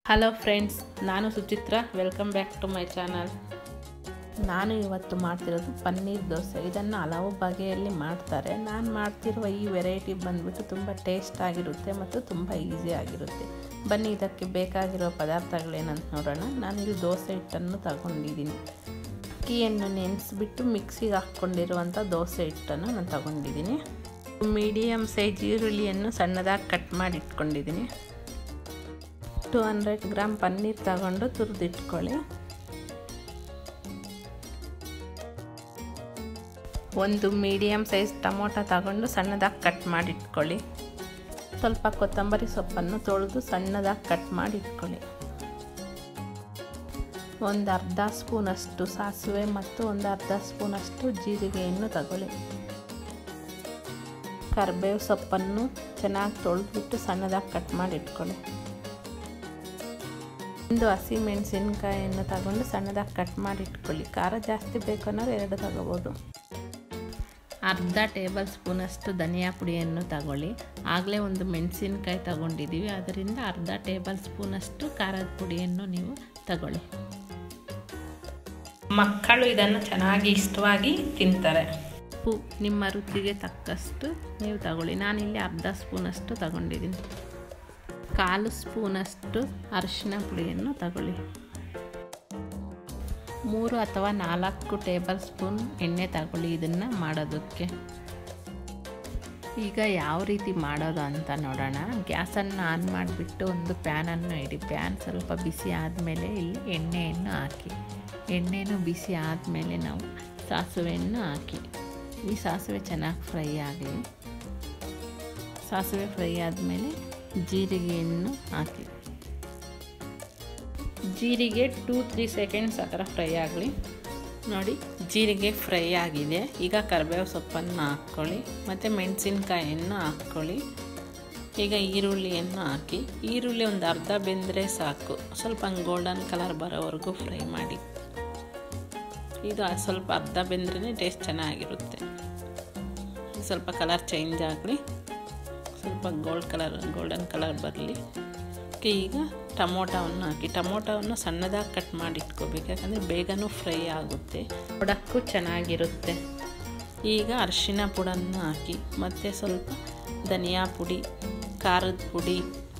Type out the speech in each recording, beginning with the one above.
hello friends ನಾನು Suchitra welcome back to my channel ನಾನು ಇವತ್ತು ಮಾಡ್ತಿರೋದು ಪನ್ನೀರ್ ದೋಸೆ ಇದನ್ನು ಹಲವು ಬಗೆಯಲ್ಲಿ ಮಾಡ್ತಾರೆ ನಾನು ಮಾಡ್ತಿರುವ ಈ ವೆರೈಟಿ ಬಂದುಬಿಟ್ಟು ತುಂಬ ಟೇಸ್ಟ್ ಆಗಿರುತ್ತೆ ಮತ್ತು ತುಂಬ ಈಸಿ ಆಗಿರುತ್ತೆ ಬನ್ನಿ ಇದಕ್ಕೆ ಬೇಕಾಗಿರೋ ಪದಾರ್ಥಗಳೇನಂತ ನೋಡೋಣ ನಾನಿಲ್ಲಿ ದೋಸೆ ಹಿಟ್ಟನ್ನು ತಗೊಂಡಿದ್ದೀನಿ ಅಕ್ಕಿಯನ್ನು ನೆನೆಸ್ಬಿಟ್ಟು ಮಿಕ್ಸಿಗೆ ಹಾಕ್ಕೊಂಡಿರುವಂಥ ದೋಸೆ ಹಿಟ್ಟನ್ನು ನಾನು ತಗೊಂಡಿದ್ದೀನಿ ಮೀಡಿಯಮ್ ಸೈಜ್ ಈರುಳ್ಳಿಯನ್ನು ಸಣ್ಣದಾಗಿ ಕಟ್ ಮಾಡಿ ಇಟ್ಕೊಂಡಿದ್ದೀನಿ ಟು ಹಂಡ್ರೆಡ್ ಗ್ರಾಮ್ ಪನ್ನೀರ್ ತಗೊಂಡು ತುರಿದಿಟ್ಕೊಳ್ಳಿ ಒಂದು ಮೀಡಿಯಮ್ ಸೈಜ್ ಟೊಮೊಟೊ ತಗೊಂಡು ಸಣ್ಣದಾಗಿ ಕಟ್ ಮಾಡಿ ಇಟ್ಕೊಳ್ಳಿ ಸ್ವಲ್ಪ ಕೊತ್ತಂಬರಿ ಸೊಪ್ಪನ್ನು ತೊಳೆದು ಸಣ್ಣದಾಗಿ ಕಟ್ ಮಾಡಿ ಇಟ್ಕೊಳ್ಳಿ ಒಂದು ಅರ್ಧ ಸ್ಪೂನಷ್ಟು ಸಾಸಿವೆ ಮತ್ತು ಒಂದು ಅರ್ಧ ಸ್ಪೂನಷ್ಟು ಜೀರಿಗೆಯನ್ನು ತಗೊಳ್ಳಿ ಕರಿಬೇವು ಸೊಪ್ಪನ್ನು ಚೆನ್ನಾಗಿ ತೊಳೆದ್ಬಿಟ್ಟು ಸಣ್ಣದಾಗಿ ಕಟ್ ಮಾಡಿ ಇಟ್ಕೊಳ್ಳಿ ಒಂದು ಹಸಿ ಮೆಣಸಿನ್ಕಾಯಿಯನ್ನು ತಗೊಂಡು ಸಣ್ಣದಾಗಿ ಕಟ್ ಮಾಡಿ ಇಟ್ಕೊಳ್ಳಿ ಖಾರ ಜಾಸ್ತಿ ಬೇಕು ಅನ್ನೋರು ಎರಡು ತಗೋಬೋದು ಅರ್ಧ ಟೇಬಲ್ ಸ್ಪೂನಷ್ಟು ಧನಿಯಾ ಪುಡಿಯನ್ನು ತಗೊಳ್ಳಿ ಆಗಲೇ ಒಂದು ಮೆಣಸಿನ್ಕಾಯಿ ತಗೊಂಡಿದ್ದೀವಿ ಅದರಿಂದ ಅರ್ಧ ಟೇಬಲ್ ಸ್ಪೂನಷ್ಟು ಖಾರದ ಪುಡಿಯನ್ನು ನೀವು ತಗೊಳ್ಳಿ ಮಕ್ಕಳು ಇದನ್ನು ಚೆನ್ನಾಗಿ ಇಷ್ಟವಾಗಿ ತಿಂತಾರೆ ಉಪ್ಪು ನಿಮ್ಮ ರುಚಿಗೆ ತಕ್ಕಷ್ಟು ನೀವು ತಗೊಳ್ಳಿ ನಾನಿಲ್ಲಿ ಅರ್ಧ ಸ್ಪೂನಷ್ಟು ತಗೊಂಡಿದ್ದೀನಿ ಕಾಲು ಸ್ಪೂನಷ್ಟು ಅರಿಶಿನ ಪುಡಿಯನ್ನು ತಗೊಳ್ಳಿ ಮೂರು ಅಥವಾ ನಾಲ್ಕು ಟೇಬಲ್ ಸ್ಪೂನ್ ಎಣ್ಣೆ ತಗೊಳ್ಳಿ ಇದನ್ನು ಮಾಡೋದಕ್ಕೆ ಈಗ ಯಾವ ರೀತಿ ಮಾಡೋದು ಅಂತ ನೋಡೋಣ ಗ್ಯಾಸನ್ನು ಆನ್ ಮಾಡಿಬಿಟ್ಟು ಒಂದು ಪ್ಯಾನನ್ನು ಇಡಿ ಪ್ಯಾನ್ ಸ್ವಲ್ಪ ಬಿಸಿ ಆದಮೇಲೆ ಇಲ್ಲಿ ಎಣ್ಣೆಯನ್ನು ಹಾಕಿ ಎಣ್ಣೆನೂ ಬಿಸಿ ಆದಮೇಲೆ ನಾವು ಸಾಸಿವೆಯನ್ನು ಹಾಕಿ ಈ ಸಾಸಿವೆ ಚೆನ್ನಾಗಿ ಫ್ರೈ ಆಗಲಿ ಸಾಸಿವೆ ಫ್ರೈ ಆದಮೇಲೆ ಜೀರಿಗೆಯನ್ನು ಹಾಕಿ ಜೀರಿಗೆ ಟೂ ತ್ರೀ ಸೆಕೆಂಡ್ಸ್ ಆ ಥರ ಫ್ರೈ ಆಗಲಿ ನೋಡಿ ಜೀರಿಗೆ ಫ್ರೈ ಆಗಿದೆ ಈಗ ಕರಿಬೇವು ಸೊಪ್ಪನ್ನು ಹಾಕ್ಕೊಳ್ಳಿ ಮತ್ತು ಮೆಣಸಿನ್ಕಾಯನ್ನು ಹಾಕ್ಕೊಳ್ಳಿ ಈಗ ಈರುಳ್ಳಿಯನ್ನು ಹಾಕಿ ಈರುಳ್ಳಿ ಒಂದು ಅರ್ಧ ಬೆಂದರೆ ಸಾಕು ಸ್ವಲ್ಪ ಗೋಲ್ಡನ್ ಕಲರ್ ಬರೋವರೆಗೂ ಫ್ರೈ ಮಾಡಿ ಇದು ಸ್ವಲ್ಪ ಅರ್ಧ ಬೆಂದ್ರೇ ಟೇಸ್ಟ್ ಚೆನ್ನಾಗಿರುತ್ತೆ ಸ್ವಲ್ಪ ಕಲರ್ ಚೇಂಜ್ ಆಗಲಿ ಸ್ವಲ್ಪ ಗೋಲ್ಡ್ ಕಲರ್ ಗೋಲ್ಡನ್ ಕಲರ್ ಬರಲಿ ಈಗ ಟಮೋಟವನ್ನು ಹಾಕಿ ಟಮೋಟವನ್ನು ಸಣ್ಣದಾಗಿ ಕಟ್ ಮಾಡಿ ಇಟ್ಕೋಬೇಕು ಯಾಕಂದರೆ ಬೇಗನೂ ಫ್ರೈ ಆಗುತ್ತೆ ನೋಡೋಕ್ಕೂ ಚೆನ್ನಾಗಿರುತ್ತೆ ಈಗ ಅರಿಶಿನ ಪುಡನ್ನು ಹಾಕಿ ಮತ್ತು ಸ್ವಲ್ಪ ಧನಿಯಾ ಪುಡಿ ಖಾರದ ಪುಡಿ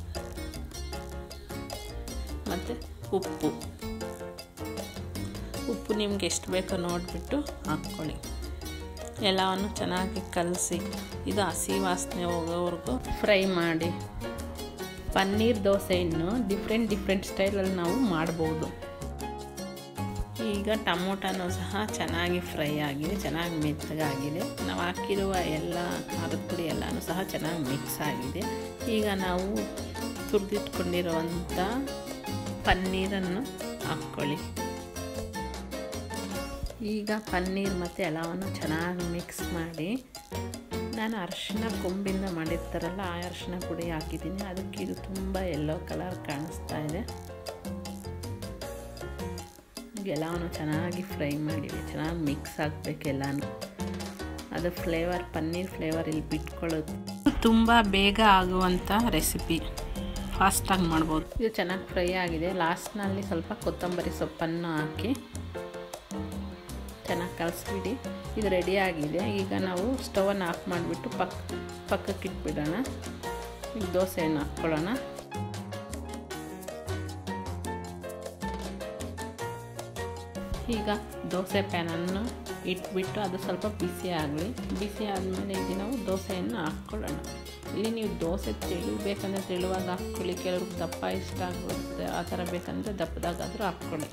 ಮತ್ತು ಉಪ್ಪು ಉಪ್ಪು ನಿಮ್ಗೆ ಎಷ್ಟು ಬೇಕೋ ನೋಡಿಬಿಟ್ಟು ಹಾಕ್ಕೊಳ್ಳಿ ಎಲ್ಲವನ್ನು ಚೆನ್ನಾಗಿ ಕಲಸಿ ಇದು ಹಸಿ ವಾಸನೆ ಹೋಗೋವರೆಗೂ ಫ್ರೈ ಮಾಡಿ ಪನ್ನೀರ್ ದೋಸೆಯನ್ನು ಡಿಫ್ರೆಂಟ್ ಡಿಫ್ರೆಂಟ್ ಸ್ಟೈಲಲ್ಲಿ ನಾವು ಮಾಡ್ಬೋದು ಈಗ ಟಮೋಟನೂ ಸಹ ಚೆನ್ನಾಗಿ ಫ್ರೈ ಆಗಿದೆ ಚೆನ್ನಾಗಿ ಮೆತ್ತಗಾಗಿದೆ ನಾವು ಹಾಕಿರುವ ಎಲ್ಲ ಖಾರದ ಪುಡಿ ಎಲ್ಲನೂ ಸಹ ಚೆನ್ನಾಗಿ ಮಿಕ್ಸ್ ಆಗಿದೆ ಈಗ ನಾವು ತುರಿದಿಟ್ಕೊಂಡಿರುವಂಥ ಪನ್ನೀರನ್ನು ಹಾಕ್ಕೊಳ್ಳಿ ಈಗ ಪನ್ನೀರ್ ಮತ್ತು ಎಲ್ಲವನ್ನು ಚೆನ್ನಾಗಿ ಮಿಕ್ಸ್ ಮಾಡಿ ನಾನು ಅರಿಶಿನ ಕೊಂಬಿಂದ ಮಾಡಿರ್ತಾರಲ್ಲ ಆ ಅರಿಶಿನ ಪುಡಿ ಹಾಕಿದ್ದೀನಿ ಅದಕ್ಕೆ ಇದು ತುಂಬ ಎಲ್ಲೋ ಕಲರ್ ಕಾಣಿಸ್ತಾ ಇದೆ ಎಲ್ಲವನ್ನು ಚೆನ್ನಾಗಿ ಫ್ರೈ ಮಾಡಿದೆ ಚೆನ್ನಾಗಿ ಮಿಕ್ಸ್ ಆಗಬೇಕು ಎಲ್ಲನೂ ಅದು ಫ್ಲೇವರ್ ಪನ್ನೀರ್ ಫ್ಲೇವರ್ ಇಲ್ಲಿ ಬಿಟ್ಕೊಳ್ಳೋದು ತುಂಬ ಬೇಗ ಆಗುವಂಥ ರೆಸಿಪಿ ಫಾಸ್ಟಾಗಿ ಮಾಡ್ಬೋದು ಇದು ಚೆನ್ನಾಗಿ ಫ್ರೈ ಆಗಿದೆ ಲಾಸ್ಟ್ನಲ್ಲಿ ಸ್ವಲ್ಪ ಕೊತ್ತಂಬರಿ ಸೊಪ್ಪನ್ನು ಹಾಕಿ ಚೆನ್ನಾಗಿ ಕಲಿಸ್ಬಿಡಿ ಇದು ರೆಡಿ ಆಗಿದೆ ಈಗ ನಾವು ಸ್ಟವನ್ನು ಆಫ್ ಮಾಡಿಬಿಟ್ಟು ಪಕ್ ಪಕ್ಕಕ್ಕೆ ಇಟ್ಬಿಡೋಣ ಈಗ ದೋಸೆಯನ್ನು ಹಾಕ್ಕೊಳ್ಳೋಣ ಈಗ ದೋಸೆ ಪ್ಯಾನನ್ನು ಇಟ್ಬಿಟ್ಟು ಅದು ಸ್ವಲ್ಪ ಬಿಸಿ ಆಗಲಿ ಬಿಸಿ ಆದಮೇಲೆ ಈಗ ನಾವು ದೋಸೆಯನ್ನು ಹಾಕ್ಕೊಳ್ಳೋಣ ಇಲ್ಲಿ ನೀವು ದೋಸೆ ತೆಳುಬೇಕಂದ್ರೆ ತೆಳುವಾಗ ಹಾಕ್ಕೊಳ್ಳಿ ಕೆಲವ್ರಿಗೆ ದಪ್ಪ ಇಷ್ಟ ಆಗುತ್ತೆ ಆ ಥರ ಬೇಕಂದರೆ ದಪ್ಪದಾಗಾದರೂ ಹಾಕ್ಕೊಳ್ಳಿ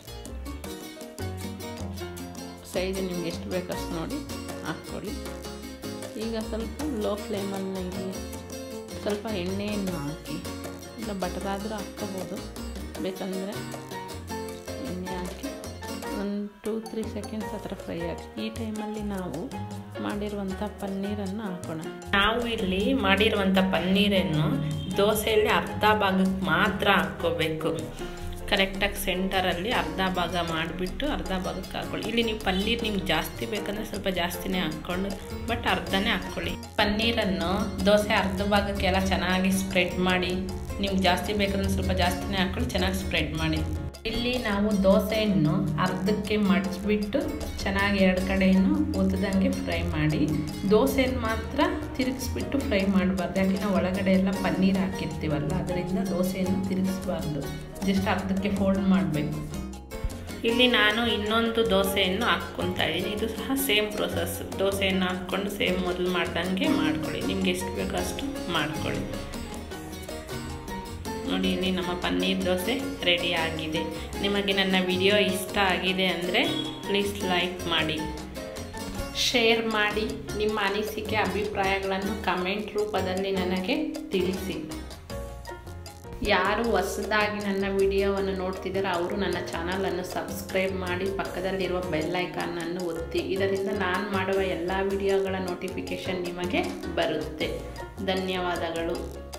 ಸೈಜ್ ನಿಮ್ಗೆ ಎಷ್ಟು ಬೇಕಷ್ಟು ನೋಡಿ ಹಾಕ್ಕೊಳ್ಳಿ ಈಗ ಸ್ವಲ್ಪ ಲೋ ಫ್ಲೇಮಲ್ಲಿ ಇಲ್ಲಿ ಸ್ವಲ್ಪ ಎಣ್ಣೆಯನ್ನು ಹಾಕಿ ಇಲ್ಲ ಬಟರಾದರೂ ಹಾಕ್ಕೋಬೋದು ಬೇಕಂದರೆ ಎಣ್ಣೆ ಹಾಕಿ ಒಂದು ಟೂ ತ್ರೀ ಸೆಕೆಂಡ್ಸ್ ಹತ್ರ ಫ್ರೈ ಆಗಿ ಈ ಟೈಮಲ್ಲಿ ನಾವು ಮಾಡಿರುವಂಥ ಪನ್ನೀರನ್ನು ಹಾಕೋಣ ನಾವು ಇಲ್ಲಿ ಮಾಡಿರುವಂಥ ಪನ್ನೀರನ್ನು ದೋಸೆಯಲ್ಲಿ ಅರ್ಧ ಭಾಗಕ್ಕೆ ಮಾತ್ರ ಹಾಕ್ಕೋಬೇಕು ಕರೆಕ್ಟಾಗಿ ಸೆಂಟರಲ್ಲಿ ಅರ್ಧ ಭಾಗ ಮಾಡಿಬಿಟ್ಟು ಅರ್ಧ ಭಾಗಕ್ಕೆ ಹಾಕ್ಕೊಳ್ಳಿ ಇಲ್ಲಿ ನೀವು ಪನ್ನೀರ್ ನಿಮ್ಗೆ ಜಾಸ್ತಿ ಬೇಕಂದರೆ ಸ್ವಲ್ಪ ಜಾಸ್ತಿನೇ ಹಾಕ್ಕೊಂಡು ಬಟ್ ಅರ್ಧನೇ ಹಾಕ್ಕೊಳ್ಳಿ ಪನ್ನೀರನ್ನು ದೋಸೆ ಅರ್ಧ ಭಾಗಕ್ಕೆಲ್ಲ ಚೆನ್ನಾಗಿ ಸ್ಪ್ರೆಡ್ ಮಾಡಿ ನಿಮ್ಗೆ ಜಾಸ್ತಿ ಬೇಕಂದ್ರೆ ಸ್ವಲ್ಪ ಜಾಸ್ತಿನೇ ಹಾಕ್ಕೊಂಡು ಚೆನ್ನಾಗಿ ಸ್ಪ್ರೆಡ್ ಮಾಡಿ ಇಲ್ಲಿ ನಾವು ದೋಸೆಯನ್ನು ಅರ್ಧಕ್ಕೆ ಮಡಚಿಬಿಟ್ಟು ಚೆನ್ನಾಗಿ ಎರಡು ಕಡೆಯನ್ನು ಒತ್ತದಂಗೆ ಫ್ರೈ ಮಾಡಿ ದೋಸೆಯನ್ನು ಮಾತ್ರ ತಿರುಗಿಸ್ಬಿಟ್ಟು ಫ್ರೈ ಮಾಡಬಾರ್ದು ಯಾಕೆ ನಾವು ಒಳಗಡೆ ಎಲ್ಲ ಪನ್ನೀರ್ ಹಾಕಿರ್ತೀವಲ್ಲ ಅದರಿಂದ ದೋಸೆಯನ್ನು ತಿರುಗಿಸ್ಬಾರ್ದು ಜಸ್ಟ್ ಅರ್ಧಕ್ಕೆ ಫೋಲ್ಡ್ ಮಾಡಬೇಕು ಇಲ್ಲಿ ನಾನು ಇನ್ನೊಂದು ದೋಸೆಯನ್ನು ಹಾಕ್ಕೊತಾ ಇದ್ದೀನಿ ಇದು ಸಹ ಸೇಮ್ ಪ್ರೊಸೆಸ್ ದೋಸೆಯನ್ನು ಹಾಕ್ಕೊಂಡು ಸೇಮ್ ಮೊದಲು ಮಾಡ್ದಂಗೆ ಮಾಡ್ಕೊಳ್ಳಿ ನಿಮ್ಗೆ ಎಷ್ಟು ಬೇಕೋ ಅಷ್ಟು ಮಾಡ್ಕೊಳ್ಳಿ ನೋಡಿ ಇಲ್ಲಿ ನಮ್ಮ ಪನ್ನೀರ್ ದೋಸೆ ರೆಡಿ ಆಗಿದೆ ನಿಮಗೆ ನನ್ನ ವಿಡಿಯೋ ಇಷ್ಟ ಆಗಿದೆ ಅಂದರೆ ಪ್ಲೀಸ್ ಲೈಕ್ ಮಾಡಿ ಶೇರ್ ಮಾಡಿ ನಿಮ್ಮ ಅನಿಸಿಕೆ ಅಭಿಪ್ರಾಯಗಳನ್ನು ಕಮೆಂಟ್ ರೂಪದಲ್ಲಿ ನನಗೆ ತಿಳಿಸಿ ಯಾರು ಹೊಸದಾಗಿ ನನ್ನ ವಿಡಿಯೋವನ್ನು ನೋಡ್ತಿದ್ದಾರೆ ಅವರು ನನ್ನ ಚಾನಲನ್ನು ಸಬ್ಸ್ಕ್ರೈಬ್ ಮಾಡಿ ಪಕ್ಕದಲ್ಲಿರುವ ಬೆಲ್ ಐಕಾನನ್ನು ಒತ್ತಿ ಇದರಿಂದ ನಾನು ಮಾಡುವ ಎಲ್ಲ ವಿಡಿಯೋಗಳ ನೋಟಿಫಿಕೇಷನ್ ನಿಮಗೆ ಬರುತ್ತೆ ಧನ್ಯವಾದಗಳು